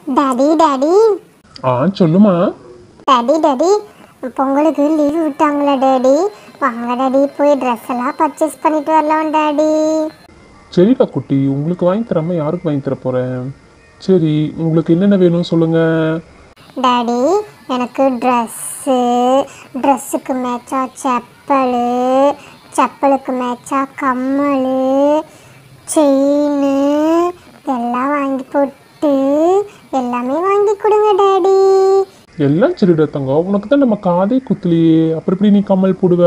daddy daddy ஆ சொல்லுமா daddy daddy பொங்கலுக்கு லீவு விட்டாங்களா டாடி வாங்க டாடி போய் ட்ரெஸ் எல்லாம் பர்ச்சேஸ் பண்ணிட்டு வரலாம் டாடி சரிடா குட்டி உங்களுக்கு வாங்கி தராம யாருக்கு வாங்கி தர போறேன் சரி உங்களுக்கு என்னென்ன வேணும் சொல்லுங்க டாடி எனக்கு ட்ரெஸ்ஸு ட்ரெஸ்ஸுக்கு மேட்சா செப்பல் செப்பலுக்கு மேட்சா கம்மல் செயின் இதெல்லாம் வாங்கி போட்டு எல்லாமே வாங்கி கொடுங்க டாடி எல்லாம் சரிடா தங்கம் உனக்கு தான் நம்ம காதே குத்துலையே அப்புறம் எப்படி நீ கம்மல் போடுவ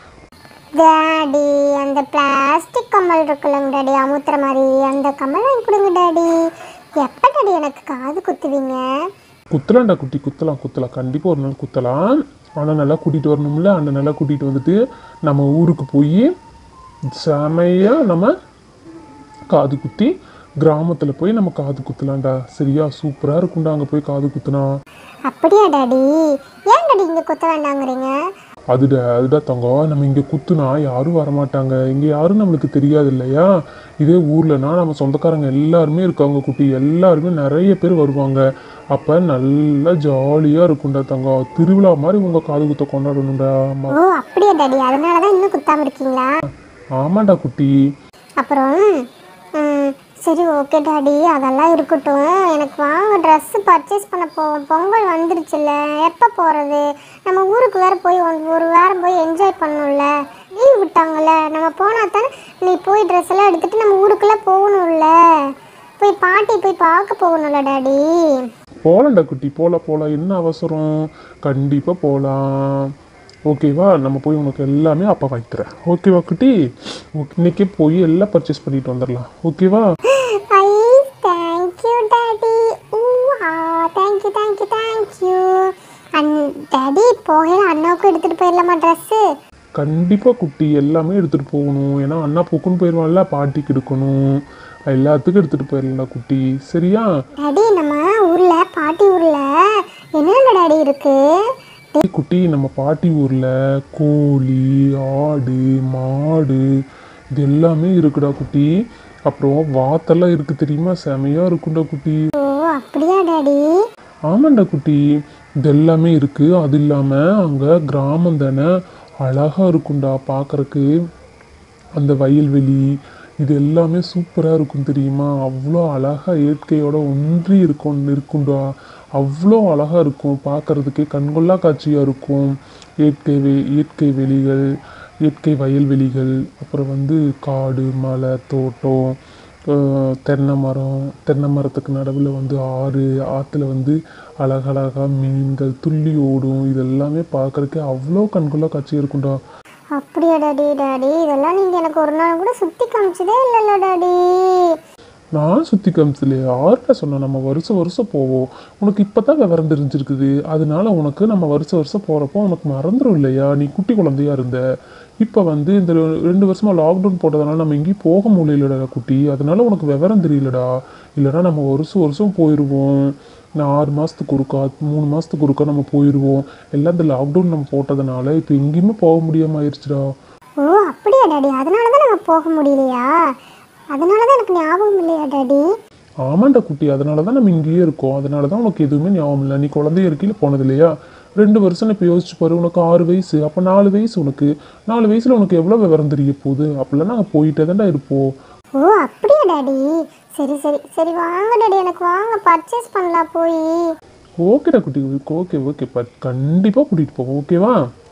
டாடி அந்த பிளாஸ்டிக் கம்மல் இருக்குல்லங்க டாடி அமுத்துற மாதிரி அந்த கம்மல் வாங்கி கொடுங்க டாடி எப்போ டாடி எனக்கு காது குத்துவீங்க குத்தலாம்டா குட்டி குத்தலாம் குத்தலாம் கண்டிப்பாக ஒரு நாள் குத்தலாம் ஆனால் நல்லா கூட்டிகிட்டு வரணும்ல அந்த நல்லா கூட்டிகிட்டு வந்துட்டு நம்ம ஊருக்கு போய் செமையாக நம்ம காது குத்தி கிராமத்தில் போய் நம்ம காது குத்தலாம்டா சரியா சூப்பராக இருக்கும்டா அங்கே போய் காது குத்துனா அப்படியா டாடி ஏன் டாடி இங்கே குத்த வேண்டாங்கிறீங்க அதுடா அதுடா தங்கம் நம்ம இங்கே குத்துனா யாரும் வரமாட்டாங்க இங்கே யாரும் நம்மளுக்கு தெரியாது இல்லையா இதே ஊர்லனா நம்ம சொந்தக்காரங்க எல்லாருமே இருக்காங்க குட்டி எல்லாருமே நிறைய பேர் வருவாங்க அப்போ நல்லா ஜாலியாக இருக்கும்டா தங்கம் திருவிழா மாதிரி உங்கள் காது குத்த கொண்டாடணும்டா ஆமா ஓ அப்படியா டாடி அதனால தான் இன்னும் குத்தாம இருக்கீங்களா ஆமாண்டா குட்டி அப்புறம் ம், சரி ஓகே டாடி அதெல்லாம் இருக்கட்டும் எனக்கு வாங்க ட்ரெஸ்ஸு பர்ச்சேஸ் பண்ண போவோம் பொங்கல் வந்துருச்சுல்ல எப்போ போகிறது நம்ம ஊருக்கு வேறு போய் ஒரு- ஒரு வாரம் போய் என்ஜாய் பண்ணணும்ல லீவ் விட்டாங்கல்ல நம்ம போனால் தானே நீ போய் ட்ரெஸ் எல்லாம் எடுத்துகிட்டு நம்ம ஊருக்குள்ளே போகணும்ல போய் பாட்டி போய் பார்க்க போகணும்ல டாடி போகலாம்டா குட்டி போகலாம் போகலாம் என்ன அவசரம் கண்டிப்பாக போகலாம் ஓகேவா நம்ம போய் உனக்கு எல்லாமே அப்பா வாங்கி தரேன் ஓகேவா குட்டி ஓகே இன்னைக்கே போய் எல்லாம் பர்ச்சேஸ் பண்ணிட்டு வந்துடலாம் ஓகேவா ஐ தேங்க்யூ டாடி ஊ ஆ thank you thank you thank you and daddy போகையில் அண்ணாவுக்கும் எடுத்துகிட்டு போயிடலாமா ட்ரெஸ்ஸு கண்டிப்பாக குட்டி எல்லாமே எடுத்துகிட்டு போகணும் ஏன்னா அண்ணா பொக்குன்னு போயிடுவான்ல பாட்டிக்கு எடுக்கணும் எல்லாத்துக்கும் எடுத்துகிட்டு போயிடலாம் குட்டி சரியா டாடி நம்ம ஊர்ல பாட்டி ஊர்ல என்னென்ன டாடி இருக்கு ஏய் குட்டி நம்ம பாட்டி ஊரில் கோழி ஆடு மாடு இது எல்லாமே இருக்குடா குட்டி அப்புறம் வாத்தெல்லாம் இருக்குது தெரியுமா செமையாக இருக்கும்டா குட்டி ஓ அப்படியா டாடி ஆமாண்டா குட்டி இது எல்லாமே இருக்குது அது இல்லாமல் அங்கே கிராமம் தானே அழகாக இருக்கும்டா பார்க்கறக்கு அந்த வயல்வெளி இது எல்லாமே சூப்பராக இருக்கும் தெரியுமா அவ்வளோ அழகாக இயற்கையோட ஒன்றி இருக்கும் இருக்கும்டா அவ்வளோ அழகாக இருக்கும் பார்க்கறதுக்கே கண்கொள்ளா காட்சியாக இருக்கும் இயற்கை வெ இயற்கை வெளிகள் இயற்கை வயல்வெளிகள் அப்புறம் வந்து காடு மலை தோட்டம் அஹ் தென்னை மரம் தென்னை மரத்துக்கு நடுவில் வந்து ஆறு ஆற்றுல வந்து அழகழகா மீன்கள் துள்ளி ஓடும் இது எல்லாமே பார்க்கறதுக்கு அவ்வளோ கண்கொள்ளா காட்சியாக இருக்கும்டா அப்படியா டாடி டாடி இதெல்லாம் நீங்க எனக்கு ஒரு நாள் கூட சுத்தி காமிச்சதே இல்லைல்ல டாடி நான் சுற்றி காமிச்சல யார்கிட்ட சொன்னேன் நம்ம வருஷம் வருஷம் போவோம் உனக்கு இப்போ தான் விவரம் தெரிஞ்சிருக்குது அதனால உனக்கு நம்ம வருஷம் வருஷம் போகிறப்போ உனக்கு மறந்துடும் இல்லையா நீ குட்டி குழந்தையா இருந்த இப்போ வந்து இந்த ரெ- ரெண்டு வருஷமா லாக்டவுன் போட்டதுனால நம்ம எங்கேயும் போக முடியலடா குட்டி அதனால உனக்கு விவரம் தெரியலடா இல்லைன்னா நம்ம வருஷம் வருஷம் போயிடுவோம் நான் ஆறு மாதத்துக்கு ஒருக்கா மூணு மாதத்துக்கு ஒருக்கா நம்ம போயிடுவோம் எல்லாம் இந்த லாக்டவுன் நம்ம போட்டதுனால இப்போ எங்கேயுமே போக முடியாம ஆயிடுச்சுடா ஓ அப்படியா டாடி அதனால தான் நம்ம போக முடியலையா அதனால தான் எனக்கு ஞாபகம் இல்லையா டாடி ஆமாண்டா குட்டி அதனால தான் நம்ம இங்கேயே இருக்கோம் அதனால தான் உனக்கு எதுவுமே ஞாபகம் இல்லை நீ குழந்தைய இருக்கையில் போனது இல்லையா ரெண்டு வருஷம் இப்போ யோசிச்சு பாரு உனக்கு ஆறு வயசு அப்போ நாலு வயசு உனக்கு நாலு வயசில் உனக்கு எவ்வளோ விவரம் தெரிய போகுது அப்படிலாம் நாங்கள் போயிட்டே தான்டா இருப்போம் ஓ அப்படியா டாடி சரி சரி சரி வாங்க டாடி எனக்கு வாங்க பர்ச்சேஸ் பண்ணலாம் போய் ஓகேடா குட்டி ஓகே ஓகே பட் கண்டிப்பாக கூட்டிகிட்டு போவோம் ஓகேவா